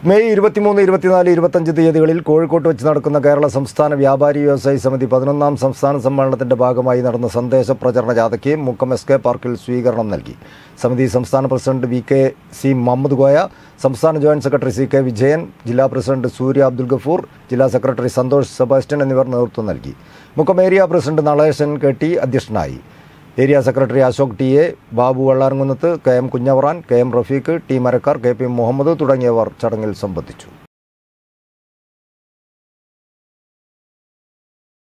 May ഇരുപത്തിമൂന്ന് ഇരുപത്തിനാല് ഇരുപത്തഞ്ച് തീയതികളിൽ കോഴിക്കോട്ട് വെച്ച് നടക്കുന്ന കേരള സംസ്ഥാന വ്യാപാരി വ്യവസായി സമിതി പതിനൊന്നാം സംസ്ഥാന സമ്മേളനത്തിന്റെ ഭാഗമായി നടന്ന സന്ദേശ പ്രചരണ ജാഥയ്ക്ക് മുക്കം എസ് കെ പാർക്കിൽ സ്വീകരണം നൽകി സമിതി സംസ്ഥാന president V K C Muhammad Koya സംസ്ഥാന joint secretary C K Vijayan ജില്ലാ പ്രസിഡന്റ് സൂര്യ അബ്ദുൽ ഗഫൂർ ജില്ലാ സെക്രട്ടറി സന്തോഷ് സെബാസ്റ്റ്യൻ എന്നിവർ നേതൃത്വം നൽകി Mukkam area president Naleshan K T അധ്യക്ഷനായി area secretary Ashok T A Babu Vallaramkunnath K M Kunhavaran K M Rafeeq T Marakkar K P Muhammad തുടങ്ങിയവർ ചടങ്ങിൽ സംബന്ധിച്ചു